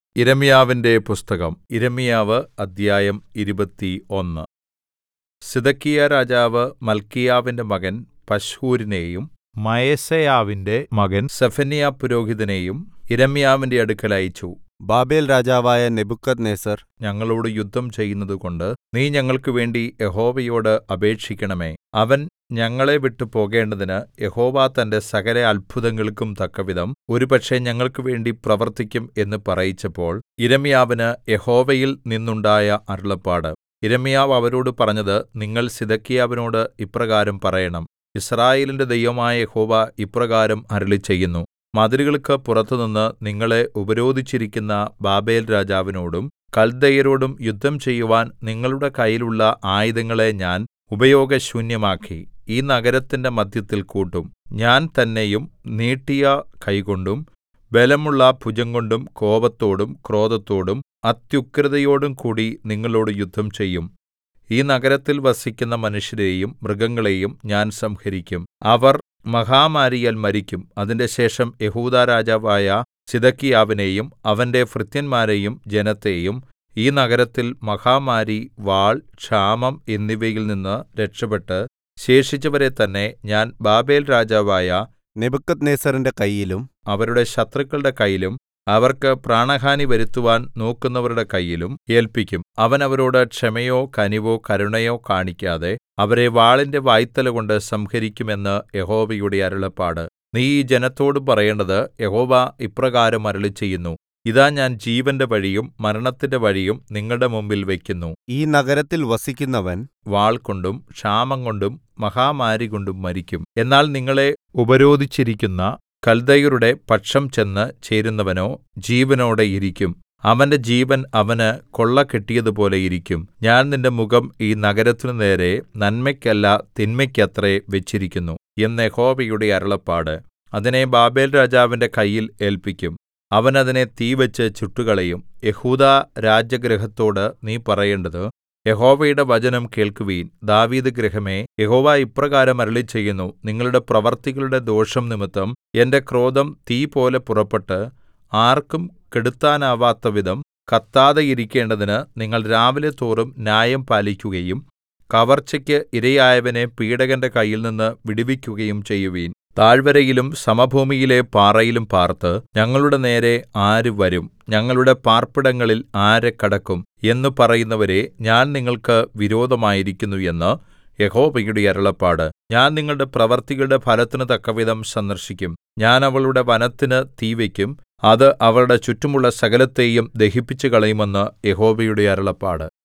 യിരെമ്യാവിന്റെ പുസ്തകം യിരെമ്യാവ് അദ്ധ്യായം ഇരുപത്തിയൊന്ന് സിദെക്കീയാരാജാവ് മല്ക്കീയാവിന്റെ മകൻ പശ്ഹൂരിനെയും മയസേയാവിന്റെ മകൻ സെഫന്യാപുരോഹിതനെയും യിരെമ്യാവിന്റെ അടുക്കൽ അയച്ചു ബാബേൽരാജാവായ നെബൂഖദ്നേസർ ഞങ്ങളോട് യുദ്ധം ചെയ്യുന്നതുകൊണ്ട് നീ ഞങ്ങൾക്കുവേണ്ടി യഹോവയോട് അപേക്ഷിക്കണമേ അവൻ ഞങ്ങളെ വിട്ടു പോകേണ്ടതിന് യഹോവ തന്റെ സകല അത്ഭുതങ്ങൾക്കും തക്കവിധം ഒരുപക്ഷേ ഞങ്ങൾക്കുവേണ്ടി പ്രവർത്തിക്കും എന്ന് പറയിച്ചപ്പോൾ യിരെമ്യാവിന് യഹോവയിൽ നിന്നുണ്ടായ അരുളപ്പാട് യിരെമ്യാവ് അവരോട് പറഞ്ഞത് നിങ്ങൾ സിദെക്കീയാവിനോട് ഇപ്രകാരം പറയണം യിസ്രായേലിന്റെ ദൈവമായ യഹോവ ഇപ്രകാരം അരുളിച്ചെയ്യുന്നു മതിലുകൾക്ക് പുറത്തുനിന്ന് നിങ്ങളെ ഉപരോധിച്ചിരിക്കുന്ന ബാബേൽരാജാവിനോടും കൽദയരോടും യുദ്ധം ചെയ്യുവാൻ നിങ്ങളുടെ കയ്യിലുള്ള ആയുധങ്ങളെ ഞാൻ ഉപയോഗശൂന്യമാക്കി ഈ നഗരത്തിന്റെ മദ്ധ്യത്തിൽ കൂട്ടും ഞാൻ തന്നെയും നീട്ടിയ കൈകൊണ്ടും ബലമുള്ള ഭുജംകൊണ്ടും കോപത്തോടും ക്രോധത്തോടും അത്യുഗ്രതയോടും കൂടി നിങ്ങളോട് യുദ്ധം ചെയ്യും ഈ നഗരത്തിൽ വസിക്കുന്ന മനുഷ്യരെയും മൃഗങ്ങളെയും ഞാൻ സംഹരിക്കും അവർ മഹാമാരിയാൽ മരിക്കും അതിൻറെശേഷം യെഹൂദാ രാജാവായ സിദെക്കീയാവിനെയും അവന്റെ ഭൃത്യന്മാരെയും ജനത്തെയും ഈ നഗരത്തിൽ മഹാമാരി വാൾ ക്ഷാമം എന്നിവയിൽ നിന്ന് രക്ഷപെട്ട് ശേഷിച്ചവരെ തന്നെ ഞാൻ ബാബേൽരാജാവായ നെബൂഖദ്നേസറിന്റെ കയ്യിലും അവരുടെ ശത്രുക്കളുടെ കയ്യിലും അവർക്ക് പ്രാണഹാനി വരുത്തുവാൻ നോക്കുന്നവരുടെ കയ്യിലും ഏല്പിക്കും അവൻ അവരോട് ക്ഷമയോ കനിവോ കരുണയോ കാണിക്കാതെ അവരെ വാളിന്റെ വായ്ത്തലകൊണ്ട് സംഹരിക്കും എന്ന് യഹോവയുടെ അരുളപ്പാട് നീ ഈ ജനത്തോട് പറയേണ്ടത് യഹോവ ഇപ്രകാരം അരുളിച്ചെയ്യുന്നു ഇതാ ഞാൻ ജീവന്റെ വഴിയും മരണത്തിന്റെ വഴിയും നിങ്ങളുടെ മുമ്പിൽ വയ്ക്കുന്നു ഈ നഗരത്തിൽ വസിക്കുന്നവൻ വാൾകൊണ്ടും ക്ഷാമംകൊണ്ടും മഹാമാരികൊണ്ടും മരിക്കും എന്നാൽ നിങ്ങളെ ഉപരോധിച്ചിരിക്കുന്ന കൽദയരുടെ പക്ഷം ചെന്ന് ചേരുന്നവനോ ജീവനോടെ ഇരിക്കും അവന്റെ ജീവൻ അവന് കൊള്ള കിട്ടിയതുപോലെ ഇരിക്കും ഞാൻ നിന്റെ മുഖം ഈ നഗരത്തിനു നേരെ നന്മയ്ക്കല്ല തിന്മയ്ക്കത്രേ വെച്ചിരിക്കുന്നു എന്ന് യഹോവയുടെ അരുളപ്പാട് അതിനെ ബാബേൽരാജാവിന്റെ കയ്യിൽ ഏല്പിക്കും അവൻ അതിനെ തീവെച്ച് ചുട്ടുകളയും യെഹൂദാ രാജഗൃഹത്തോട് നീ പറയേണ്ടത് യഹോവയുടെ വചനം കേൾക്കുവിൻ ദാവീദ് ഗൃഹമേ യഹോവ ഇപ്രകാരം അരുളിച്ചെയ്യുന്നു നിങ്ങളുടെ പ്രവർത്തികളുടെ ദോഷം നിമിത്തം എന്റെ ക്രോധം തീപോലെ പുറപ്പെട്ട് ആർക്കും കെടുത്താനാവാത്തവിധം കത്താതെ ഇരിക്കേണ്ടതിന് നിങ്ങൾ രാവിലെ തോറും ന്യായം പാലിക്കുകയും കവർച്ചയ്ക്ക് ഇരയായവനെ പീഡകന്റെ കയ്യിൽനിന്ന് വിടുവിക്കുകയും ചെയ്യുവിൻ താഴ്വരയിലും സമഭൂമിയിലെ പാറയിലും പാർത്ത് ഞങ്ങളുടെ നേരെ ആര് വരും ഞങ്ങളുടെ പാർപ്പിടങ്ങളിൽ ആര് കടക്കും എന്ന് പറയുന്നവരെ ഞാൻ നിങ്ങൾക്ക് വിരോധമായിരിക്കുന്നു എന്ന് യഹോവയുടെ അരുളപ്പാട് ഞാൻ നിങ്ങളുടെ പ്രവർത്തികളുടെ ഫലത്തിന് തക്കവിധം സന്ദർശിക്കും ഞാൻ അവളുടെ വനത്തിന് തീ വയ്ക്കും അത് അവളുടെ ചുറ്റുമുള്ള സകലത്തെയും ദഹിപ്പിച്ചുകളയുമെന്ന് യഹോവയുടെ അരുളപ്പാട്